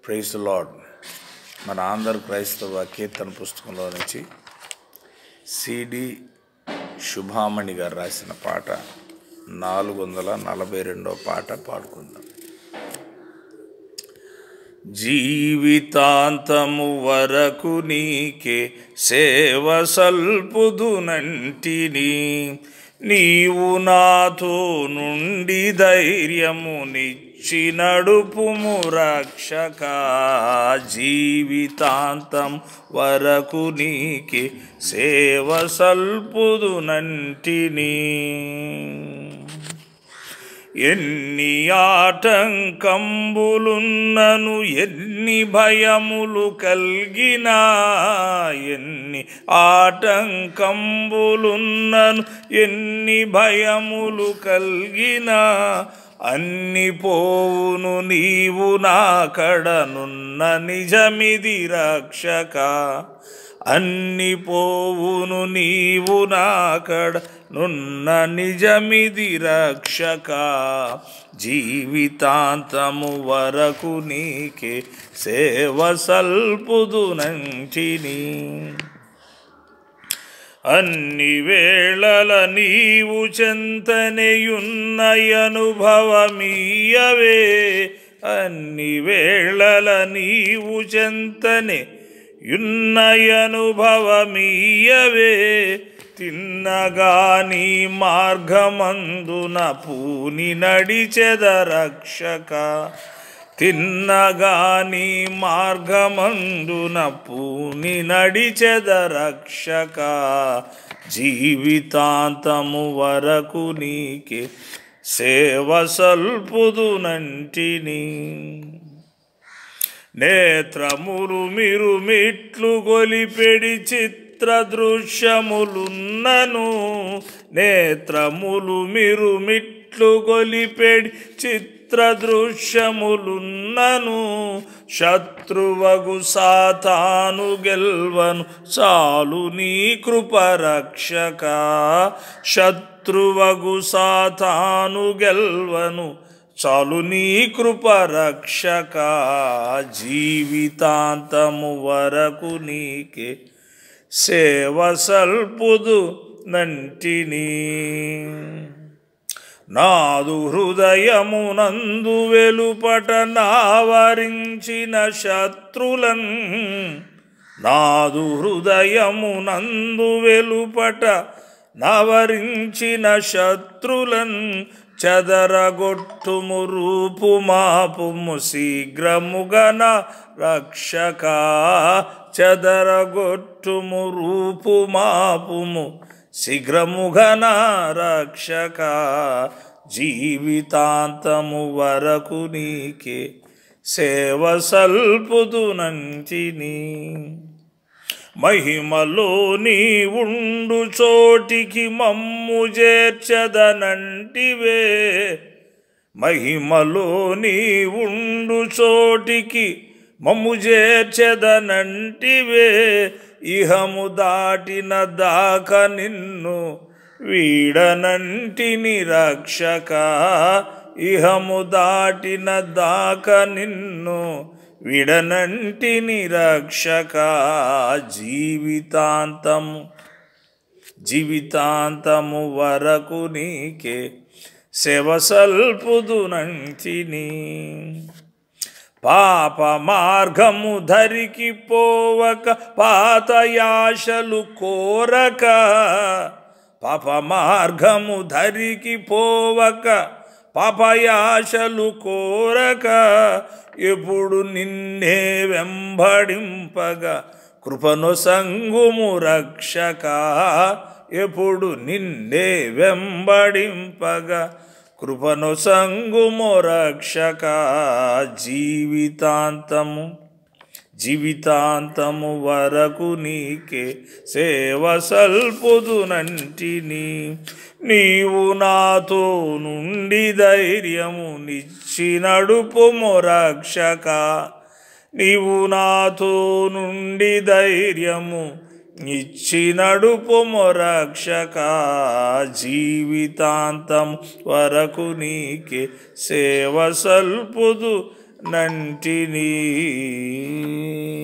praise lord మన ఆంధ్ర క్రైస్తవ కీర్తన పుస్తకంలో నుంచి సిడి శుభామణి గారు రాసిన పాట నాలుగు వందల నలభై రెండో పాట పాడుకుందాం జీవితాంతము వరకు నీకే సేవ సల్పుదునంటిని నీవు నాతో నుండి ధైర్యము నిచ్చి నడుపుము రక్షక జీవితాంతం వరకు నీకే సేవ సల్పుదునంటిని ఎన్ని ఆటంకంబులున్నను ఎన్ని భయములు కలిగినా ఎన్ని ఆటంకంబులున్నను ఎన్ని భయములు కలిగినా అన్ని పోవును నీవు నా కడనున్న నిజమిది రక్షక అన్ని పోవును నీవు నాకడ నున్న నిజమిది రక్షక జీవితాంతము వరకు నీకే సేవ సల్పుదునంటిని అన్ని వేళల నీవు చెంతనేయున్న అనుభవమీయవే అన్ని వేళల నీవు చెంతనే యున్నయనుభవమీయవే తిన్నగాని మార్గమందున పూని నడిచెద రక్షక తిన్నగాని మార్గమందున పూని నడిచెద రక్షక జీవితాంతము వరకు నీకే సేవ సల్పుదునంటిని నేత్రములు మీరు మిట్లు గొలిపెడి చిత్ర దృశ్యములున్నను నేత్రములు మీరు మిట్లు గొలిపెడి చిత్ర దృశ్యములున్నను శత్రువగు సాతాను గెల్వను చాలు నీ కృపరక్షక శత్రువగు సాతాను గెల్వను చాలు నీ కృప రక్షక జీవితాంతము వరకు నీకే సేవ సల్పుదు నంటిని నాదు హృదయమునందు వెలుపట నావరించిన శత్రులన్ నాదు హృదయమునందు వెలుపట నవరించిన శత్రులన్ చదరగొట్టుము రూపు మాపుము శీఘ్రముగన రక్షక చదరగొట్టుము రూపు మాపుము శీఘ్రముగన రక్షక జీవితాంతము వరకు నీకే సేవ సల్పుదునంచిని మహిమలో నీ ఉండు చోటికి మమ్ము చేర్చదనంటివే మహిమలో నీ ఉండు చోటికి మమ్ము చేర్చదనంటివే ఇహము దాటిన దాక నిన్ను వీడనంటిని రక్షక ఇహము దాటిన దాక నిన్ను విడనంటిని రక్షక జీవితాంతము జీవితాంతము వరకు నీకే శవ సల్పుదునంటిని పాప మార్గము ధరికి పోవక పాతయాశలు కోరక పాప మార్గము ధరికి పోవక పాపయాశలు కోరక ఎప్పుడు నిన్నే వెంబడింపగా కృపను సంగుము రక్షక ఎప్పుడు నిన్నే వెంబడింపగా కృపను సంగుము రక్షక జీవితాంతము జీవితాంతము వరకు నీకే సేవ సల్పుదునంటిని నీవు నాతో నుండి ధైర్యము నిచ్చి నడుపుము రక్షక నీవు నాతో నుండి ధైర్యము ఇచ్చి నడుపుము రక్షక జీవితాంతం వరకు నీకే సేవ సల్పుదు నంటిని